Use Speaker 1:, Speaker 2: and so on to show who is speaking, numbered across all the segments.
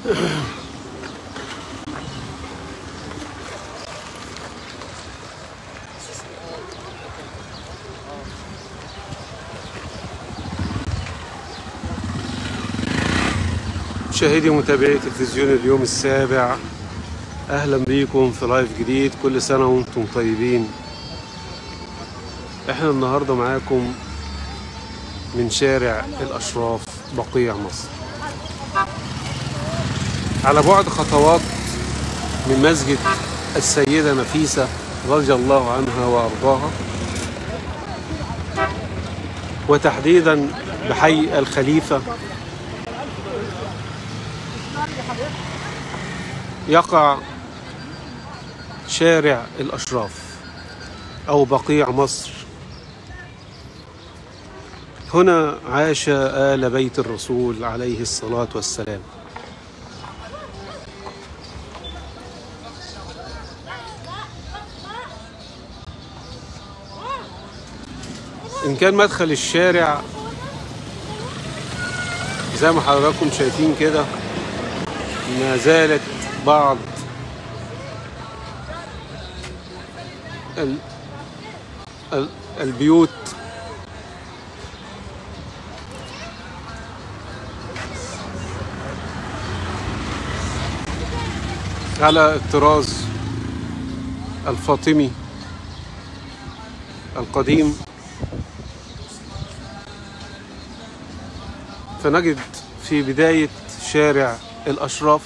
Speaker 1: مشاهدي ومتابعي تلفزيون اليوم السابع اهلا بيكم في لايف جديد كل سنه وانتم طيبين احنا النهارده معاكم من شارع الاشراف بقيع مصر على بعد خطوات من مسجد السيده نفيسه رضي الله عنها وارضاها وتحديدا بحي الخليفه يقع شارع الأشراف أو بقيع مصر هنا عاش آل بيت الرسول عليه الصلاة والسلام إن كان مدخل الشارع زي ما حضراتكم شايفين كده ما زالت بعض ال ال البيوت على الطراز الفاطمي القديم فنجد في بداية شارع الأشراف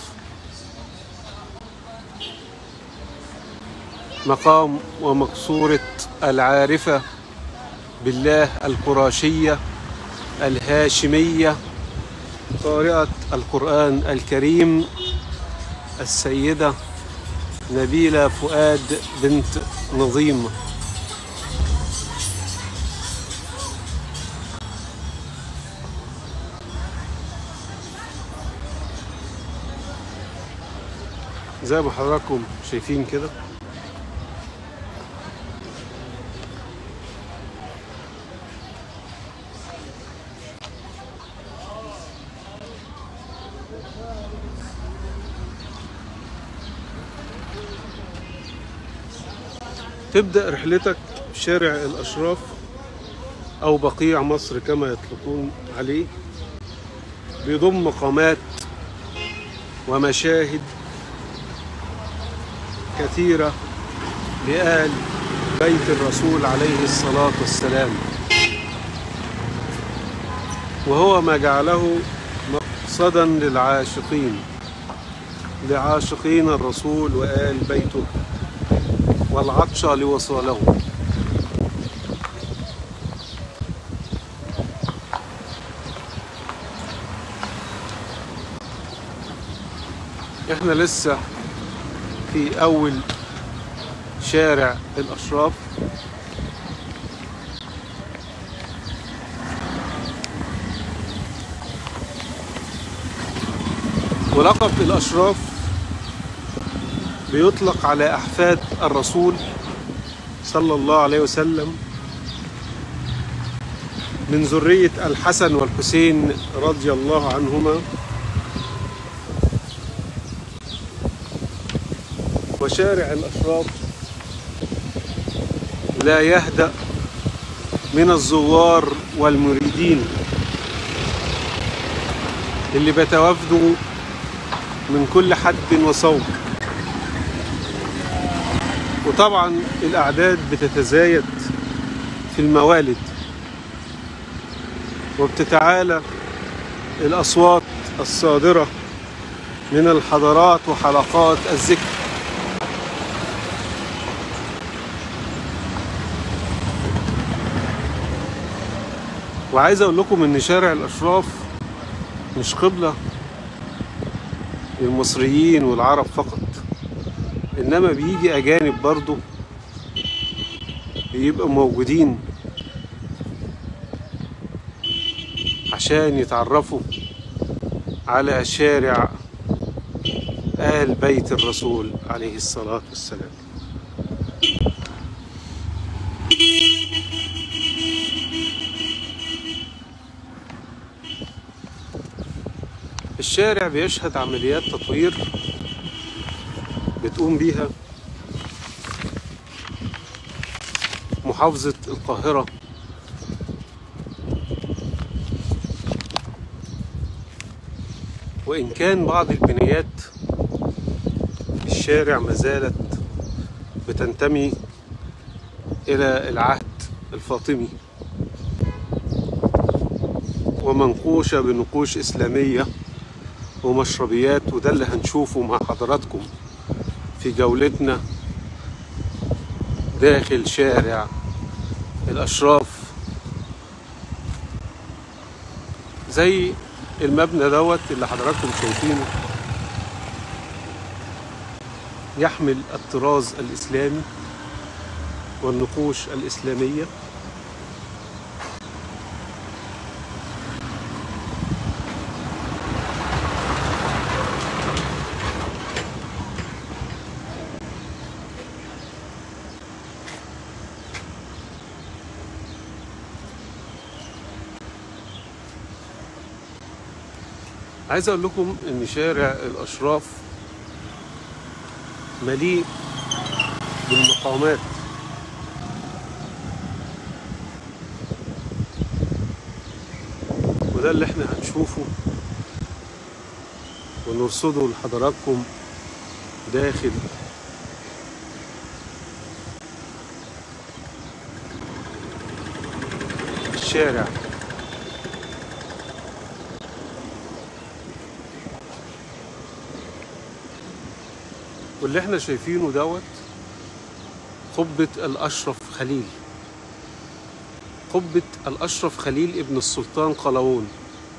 Speaker 1: مقام ومقصورة العارفة بالله القراشية الهاشمية قارئة القرآن الكريم السيدة نبيلة فؤاد بنت نظيم زي ما حضراتكم شايفين كده تبدأ رحلتك في شارع الأشراف أو بقيع مصر كما يطلقون عليه بيضم مقامات ومشاهد كثيرة لآل بيت الرسول عليه الصلاة والسلام وهو ما جعله مقصدا للعاشقين لعاشقين الرسول وآل بيته والعطش لوصاله احنا لسه في اول شارع الاشراف ولقب الاشراف بيطلق على احفاد الرسول صلى الله عليه وسلم من ذريه الحسن والحسين رضي الله عنهما وشارع الأشراف لا يهدأ من الزوار والمريدين اللي بيتوافدوا من كل حد وصوب وطبعا الأعداد بتتزايد في الموالد وبتتعالى الأصوات الصادرة من الحضارات وحلقات الذكر وعايز اقول لكم ان شارع الاشراف مش قبلة للمصريين والعرب فقط انما بيجي اجانب برضو بيبقوا موجودين عشان يتعرفوا على شارع آل بيت الرسول عليه الصلاة والسلام الشارع بيشهد عمليات تطوير بتقوم بيها محافظة القاهرة وإن كان بعض البنايات في الشارع ما زالت بتنتمي إلى العهد الفاطمي ومنقوشة بنقوش إسلامية ومشربيات وده اللي هنشوفه مع حضراتكم في جولتنا داخل شارع الأشراف زي المبنى دوت اللي حضراتكم شايفينه يحمل الطراز الإسلامي والنقوش الإسلامية عايز اقول لكم ان شارع الاشراف مليء بالمقامات وده اللي احنا هنشوفه ونرصده لحضراتكم داخل الشارع واللي احنا شايفينه دوت قبة الأشرف خليل قبة الأشرف خليل ابن السلطان قلاوون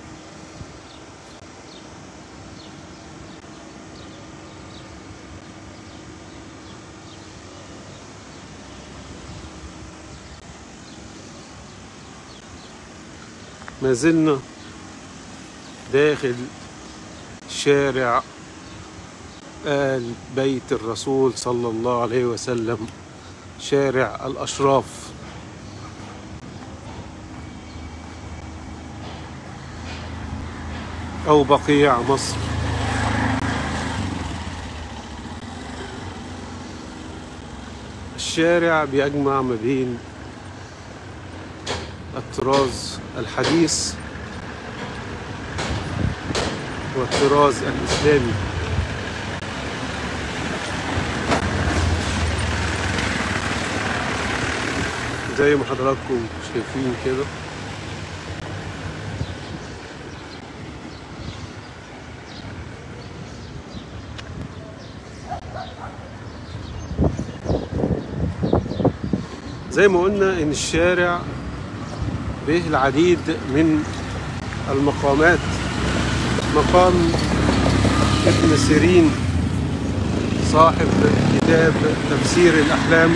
Speaker 1: ما زلنا داخل شارع آل بيت الرسول صلى الله عليه وسلم شارع الأشراف أو بقيع مصر الشارع بيجمع ما بين الطراز الحديث والطراز الإسلامي زي ما حضراتكم شايفين كده زي ما قلنا ان الشارع به العديد من المقامات مقام ابن سيرين صاحب كتاب تفسير الاحلام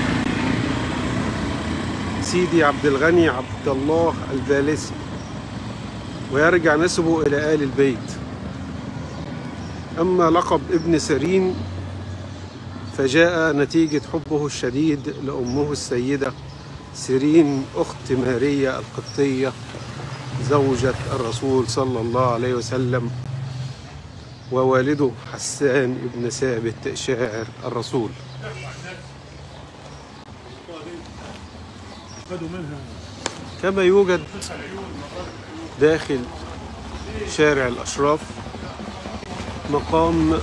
Speaker 1: سيدي عبد الغني عبد الله البالسي ويرجع نسبه إلى آل البيت أما لقب ابن سيرين فجاء نتيجة حبه الشديد لأمه السيدة سيرين أخت ماريا القبطية زوجة الرسول صلى الله عليه وسلم ووالده حسان ابن ثابت شاعر الرسول كما يوجد داخل شارع الأشراف مقام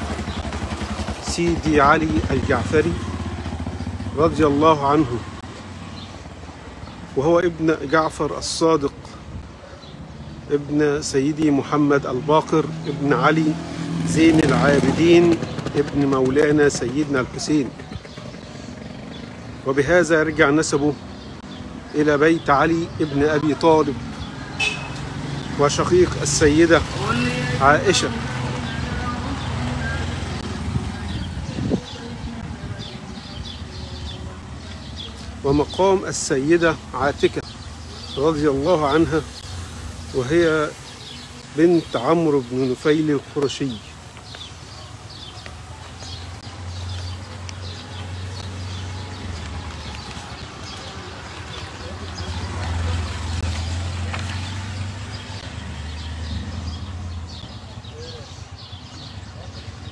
Speaker 1: سيدي علي الجعفري رضي الله عنه وهو ابن جعفر الصادق ابن سيدي محمد الباقر ابن علي زين العابدين ابن مولانا سيدنا الحسين وبهذا يرجع نسبه إلى بيت علي ابن أبي طالب وشقيق السيدة عائشة ومقام السيدة عاتكة رضي الله عنها وهي بنت عمرو بن نفيل القرشي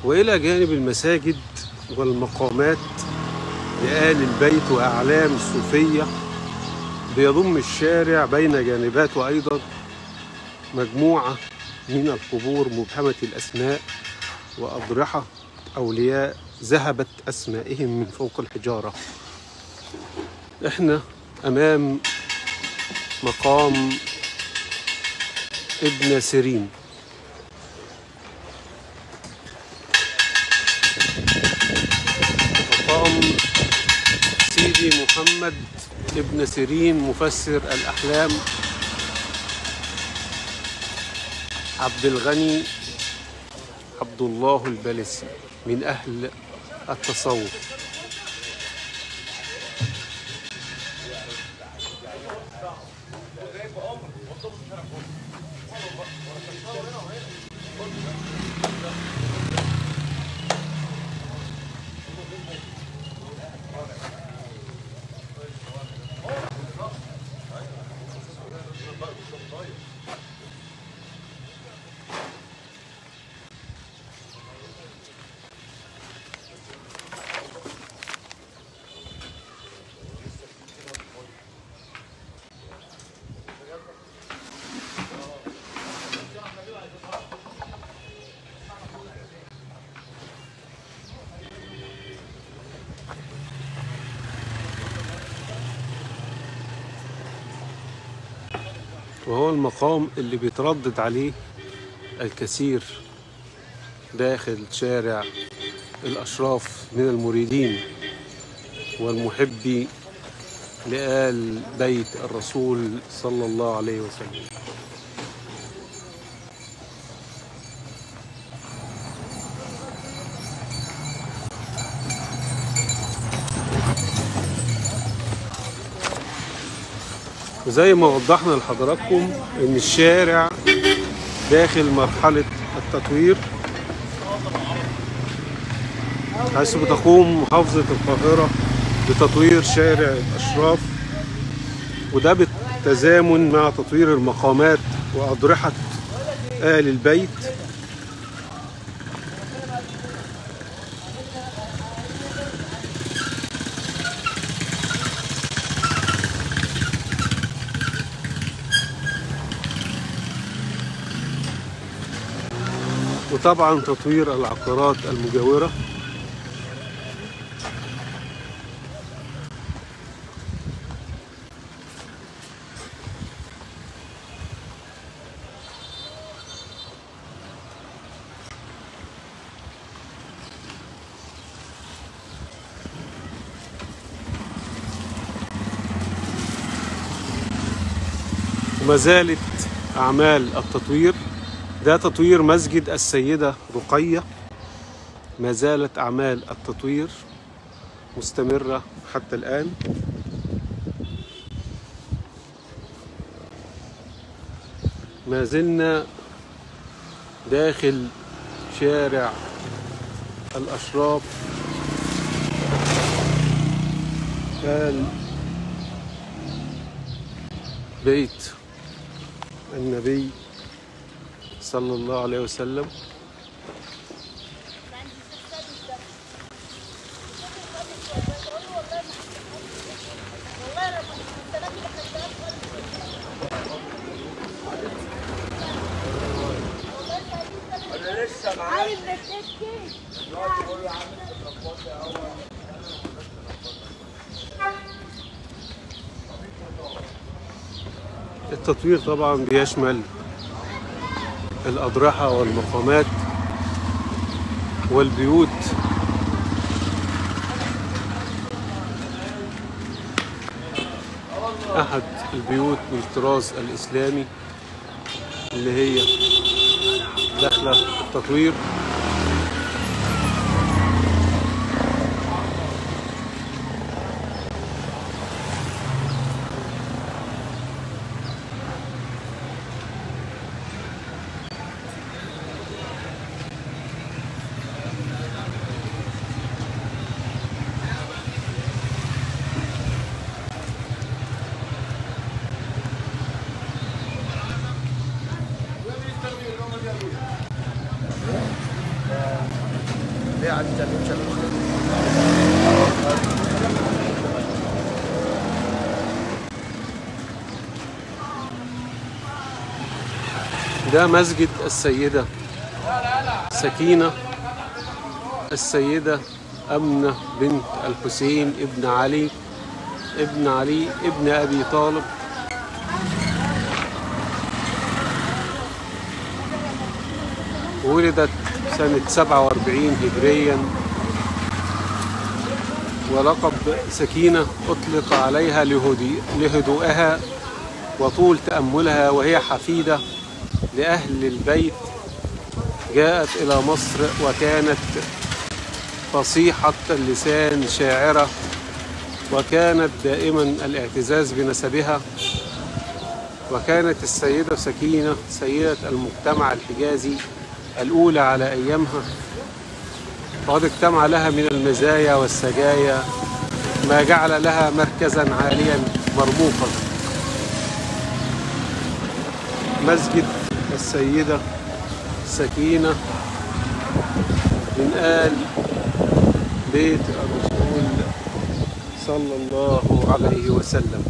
Speaker 1: وإلى جانب المساجد والمقامات لآل البيت وأعلام الصوفية بيضم الشارع بين جانباته أيضا مجموعة من القبور مبهمة الأسماء وأضرحة أولياء ذهبت أسمائهم من فوق الحجارة إحنا أمام مقام ابن سيرين مقام سيدي محمد ابن سيرين مفسر الأحلام عبد الغني عبد الله البلسي من أهل التصوف وهو المقام اللي بيتردد عليه الكثير داخل شارع الأشراف من المريدين والمحبي لآل بيت الرسول صلى الله عليه وسلم وزي ما وضحنا لحضراتكم ان الشارع داخل مرحلة التطوير حيث بتقوم محافظة القاهرة بتطوير شارع الأشراف وده بالتزامن مع تطوير المقامات وأضرحة آل البيت وطبعا تطوير العقارات المجاورة وما زالت أعمال التطوير ده تطوير مسجد السيدة رقية ما زالت أعمال التطوير مستمرة حتى الآن ما زلنا داخل شارع الأشراف آل بيت النبي صلى الله عليه وسلم
Speaker 2: عارف بتبكي
Speaker 1: التطوير طبعا بيشمل الأضرحة والمقامات والبيوت أحد البيوت من الطراز الإسلامي اللي هي داخلة التطوير
Speaker 2: عادي كان يمشي على الخير
Speaker 1: ده مسجد السيدة سكينة السيدة أمنة بنت الحسين ابن علي ابن علي ابن أبي طالب ولدت سنة 47 هجريا ولقب سكينة أطلق عليها لهدي- لهدوءها وطول تأملها وهي حفيدة لأهل البيت جاءت إلى مصر وكانت فصيحة اللسان شاعرة وكانت دائما الاعتزاز بنسبها وكانت السيدة سكينة سيدة المجتمع الحجازي الأولى على أيامها وقد اجتمع لها من المزايا والسجايا ما جعل لها مركزا عاليا مرموقا مسجد السيدة سكينة من آل بيت الرسول صلى الله عليه وسلم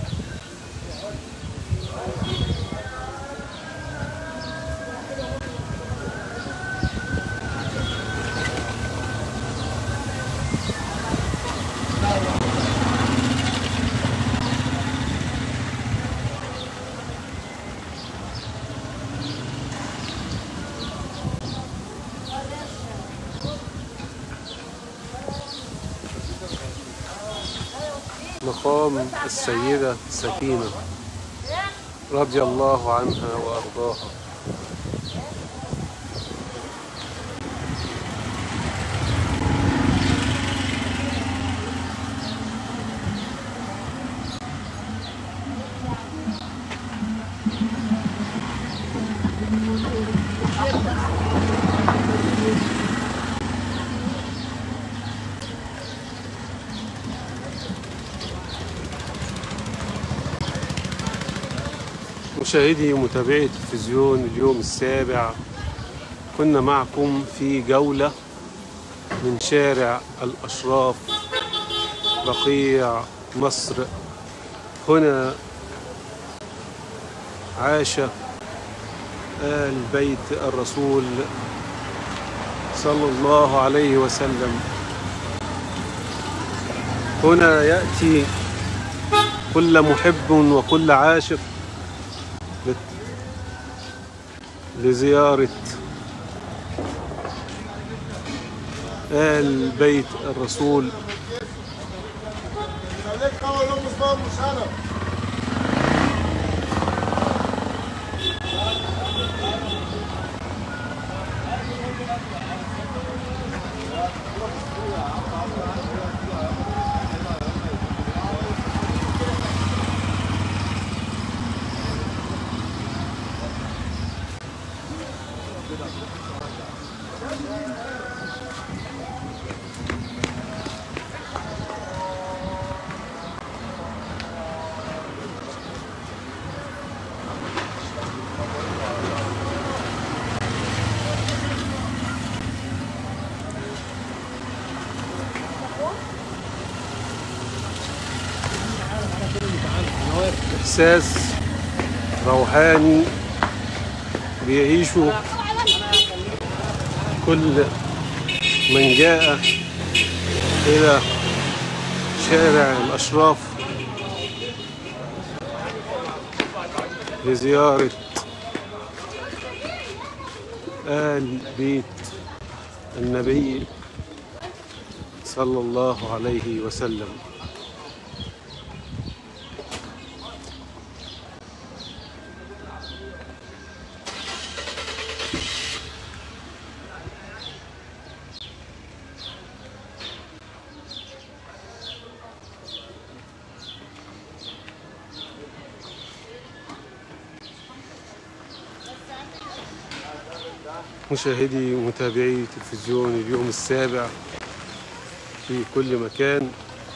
Speaker 1: مقام السيدة سكينة رضي الله عنها وأرضاها مشاهدي متابعي تلفزيون اليوم السابع كنا معكم في جولة من شارع الأشراف بقيع مصر هنا عاش آل بيت الرسول صلى الله عليه وسلم هنا يأتي كل محب وكل عاشق لزيارة آل بيت الرسول
Speaker 3: خليك قوي لهم مصباح مش انا
Speaker 1: إحساس روحاني بيعيشه كل من جاء إلى شارع الأشراف لزيارة آل بيت النبي صلى الله عليه وسلم مشاهدي ومتابعي تلفزيون اليوم السابع في كل مكان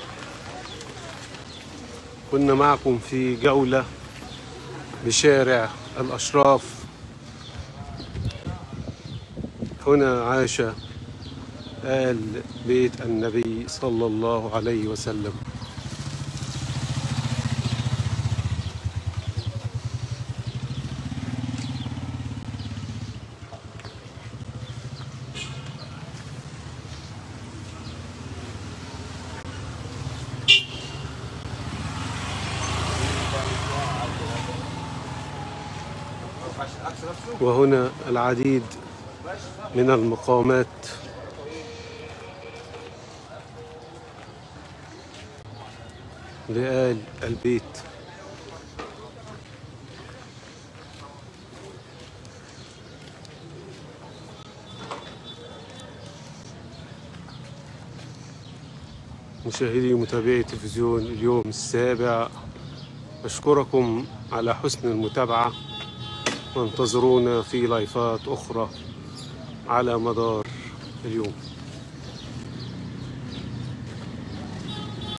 Speaker 1: كنا معكم في جولة بشارع الأشراف هنا عاش آل بيت النبي صلى الله عليه وسلم وهنا العديد من المقامات لآل البيت مشاهدي ومتابعي تلفزيون اليوم السابع أشكركم على حسن المتابعة وانتظرونا في لايفات أخرى على مدار اليوم